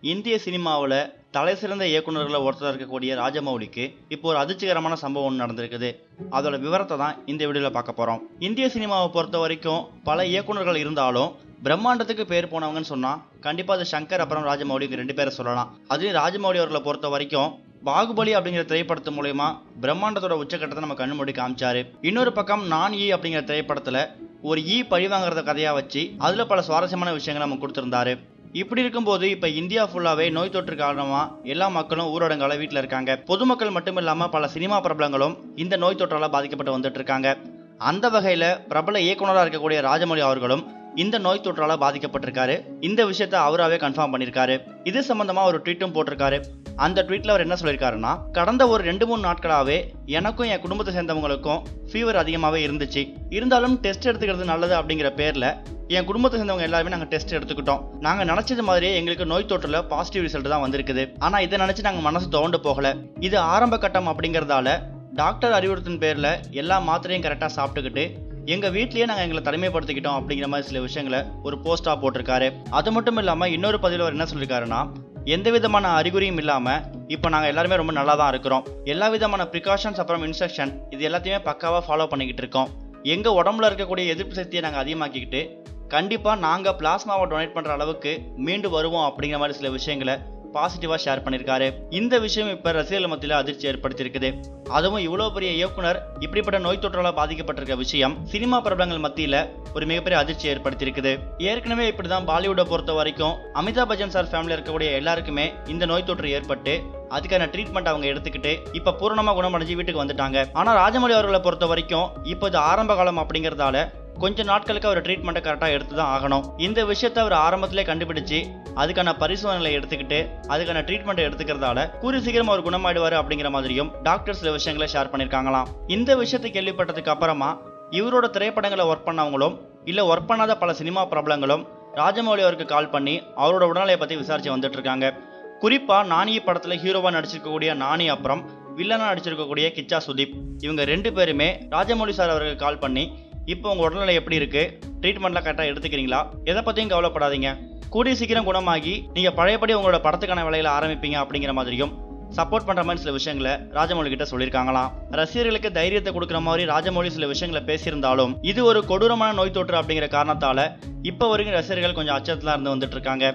இந்திய சினிமாவில் தலை சிறந்த இயக்குனர்களை ஒருத்தர் இருக்கக்கூடிய ராஜமௌலிக்கு இப்போ ஒரு அதிர்ச்சிகரமான சம்பவம் ஒன்று நடந்திருக்குது அதோட விவரத்தை தான் இந்த வீடியோவில் பார்க்க போகிறோம் இந்திய சினிமாவை பொறுத்த வரைக்கும் பல இயக்குனர்கள் இருந்தாலும் பிரம்மாண்டத்துக்கு பேர் போனவங்கன்னு சொன்னால் கண்டிப்பாக அது சங்கர் அப்புறம் ராஜமௌலி இவங்க ரெண்டு பேரை சொல்லலாம் அதுவும் ராஜமௌலி அவர்களை பொறுத்த வரைக்கும் பாகுபலி அப்படிங்கிற திரைப்படத்து மூலயமா பிரம்மாண்டத்தோட உச்சக்கட்டத்தை நம்ம கண்ணு மூடி காமிச்சாரு இன்னொரு பக்கம் நான் ஈ அப்படிங்கிற திரைப்படத்துல ஒரு ஈ பழிவாங்கிறத கதையா வச்சு அதுல பல சுவாரஸ்யமான விஷயங்களை நம்ம கொடுத்திருந்தாரு இப்படி இருக்கும்போது இப்ப இந்தியா ஃபுல்லாவே நோய் தொற்று காரணமா எல்லா மக்களும் ஊரடங்கால வீட்டுல இருக்காங்க பொதுமக்கள் மட்டும் இல்லாம பல சினிமா பிரபலங்களும் இந்த நோய் தொற்றால பாதிக்கப்பட்டு வந்துட்டு இருக்காங்க அந்த வகையில பிரபல இயக்குனரா இருக்கக்கூடிய ராஜமௌழி அவர்களும் இந்த நோய் தொற்றால பாதிக்கப்பட்டிருக்காரு இந்த விஷயத்த அவராவே கன்ஃபார்ம் பண்ணியிருக்காரு இது சம்பந்தமா ஒரு ட்வீட்டும் போட்டிருக்காரு அந்த ட்வீட்ல அவர் என்ன சொல்லியிருக்காருன்னா கடந்த ஒரு ரெண்டு மூணு நாட்களாவே எனக்கும் என் குடும்பத்தை சேர்ந்தவங்களுக்கும் ஃபீவர் அதிகமாகவே இருந்துச்சு இருந்தாலும் டெஸ்ட் எடுத்துக்கிறது நல்லது அப்படிங்கிற பேர்ல என் குடும்பத்தை சேர்ந்தவங்க எல்லாருமே நாங்கள் டெஸ்ட் எடுத்துக்கிட்டோம் நாங்கள் நினச்சது மாதிரியே எங்களுக்கு நோய் தொற்றுல பாசிட்டிவ் ரிசல்ட் தான் வந்திருக்குது ஆனால் இதை நினச்சி நாங்கள் மனசு தோண்டு போகல இது ஆரம்ப கட்டம் அப்படிங்கிறதால டாக்டர் அறிவுறுத்தின் பேரில் எல்லா மாத்திரையும் கரெக்டாக சாப்பிட்டுக்கிட்டு எங்கள் வீட்லயே நாங்கள் எங்களை தனிமைப்படுத்திக்கிட்டோம் அப்படிங்கிற மாதிரி சில விஷயங்களை ஒரு போஸ்டாக போட்டிருக்காரு அது மட்டும் இல்லாமல் இன்னொரு பதிவில் அவர் என்ன சொல்லியிருக்காருன்னா எந்த விதமான அறிகுறியும் இல்லாமல் இப்போ நாங்கள் எல்லாருமே ரொம்ப நல்லா தான் இருக்கிறோம் எல்லா விதமான ப்ரிகாஷன்ஸ் அப்புறம் இன்ஸ்ட்ரக்ஷன் இது எல்லாத்தையுமே பக்காவாக ஃபாலோ பண்ணிக்கிட்டு இருக்கோம் எங்கள் உடம்புல இருக்கக்கூடிய எதிர்ப்பு சக்தியை நாங்கள் அதிகமாக்கிக்கிட்டு கண்டிப்பாக நாங்கள் பிளாஸ்மாவை டொனேட் பண்ணுற அளவுக்கு மீண்டு வருவோம் அப்படிங்கிற மாதிரி சில விஷயங்களை பாசிட்டிவாக ஷேர் பண்ணியிருக்காரு இந்த விஷயம் இப்போ ரசிகர்கள் மத்தியில் அதிர்ச்சி ஏற்படுத்தியிருக்குது அதுவும் இவ்வளோ பெரிய இயக்குனர் இப்படிப்பட்ட நோய் தொற்றால் பாதிக்கப்பட்டிருக்க விஷயம் சினிமா பிரபலங்கள் மத்தியில் ஒரு மிகப்பெரிய அதிர்ச்சி ஏற்படுத்தியிருக்குது ஏற்கனவே இப்படி தான் பாலிவுட்டை பொறுத்த வரைக்கும் அமிதாப் பச்சன் சார் ஃபேமிலியில் இருக்கக்கூடிய எல்லாருக்குமே இந்த நோய் தொற்று ஏற்பட்டு அதுக்கான ட்ரீட்மெண்ட் அவங்க எடுத்துக்கிட்டு இப்போ பூரணமாக குணமடைஞ்சு வீட்டுக்கு வந்துட்டாங்க ஆனால் ராஜமௌழி அவர்களை பொறுத்த வரைக்கும் இப்போ இது ஆரம்ப காலம் அப்படிங்கிறதால கொஞ்ச நாட்களுக்கு அவர் ட்ரீட்மெண்ட்டை கரெக்டாக எடுத்து தான் ஆகணும் இந்த விஷயத்தை அவர் ஆரம்பத்திலே கண்டுபிடிச்சு அதுக்கான பரிசோதனைகளை எடுத்துக்கிட்டு அதுக்கான ட்ரீட்மெண்ட்டை எடுத்துக்கிறதால கூறி சீக்கிரம் அவர் குணமாயிடுவார் அப்படிங்கிற மாதிரியும் டாக்டர் சில விஷயங்களை ஷேர் பண்ணியிருக்காங்களாம் இந்த விஷயத்தை கேள்விப்பட்டதுக்கு அப்புறமா இவரோட திரைப்படங்களை ஒர்க் பண்ணவங்களும் இல்லை ஒர்க் பண்ணாத பல சினிமா பிரபலங்களும் ராஜமௌழி அவருக்கு கால் பண்ணி அவரோட உடல்நிலையை பற்றி விசாரிச்சு வந்துட்டு இருக்காங்க குறிப்பாக நானி படத்தில் ஹீரோவாக நடிச்சிருக்கக்கூடிய நானி அப்புறம் வில்லனாக நடிச்சிருக்கக்கூடிய கிச்சா சுதீப் இவங்க ரெண்டு பேருமே ராஜமௌழி சார் அவருக்கு கால் பண்ணி இப்போ உங்கள் உடல்நிலை எப்படி இருக்கு ட்ரீட்மெண்ட்லாம் கரெக்டாக எடுத்துக்கிறீங்களா எதை பற்றியும் கவலைப்படாதீங்க கூடிய சீக்கிரம் குணமாகி நீங்கள் பழையபடி உங்களோட படத்துக்கான வேலையில் ஆரம்பிப்பீங்க அப்படிங்கிற மாதிரியும் சப்போர்ட் பண்ணுற மாதிரி சில விஷயங்களை ராஜமௌழி கிட்ட சொல்லியிருக்காங்களாம் ரசிகர்களுக்கு தைரியத்தை கொடுக்குற மாதிரி ராஜமௌழி சில விஷயங்களை பேசியிருந்தாலும் இது ஒரு கொடூரமான நோய் தொற்று அப்படிங்கிற காரணத்தால இப்போ வரைக்கும் ரசிகர்கள் கொஞ்சம் அச்சத்தில் இருந்து வந்துட்டு இருக்காங்க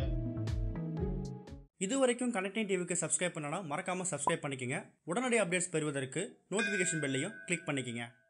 இது வரைக்கும் கனெக்டிங் டிவிக்கு சப்ஸ்கிரைப் பண்ணனா மறக்காமல் சப்ஸ்கிரைப் பண்ணிக்கங்க உடனடி அப்டேட்ஸ் பெறுவதற்கு நோட்டிஃபிகேஷன் பெல்லையும் கிளிக் பண்ணிக்கங்க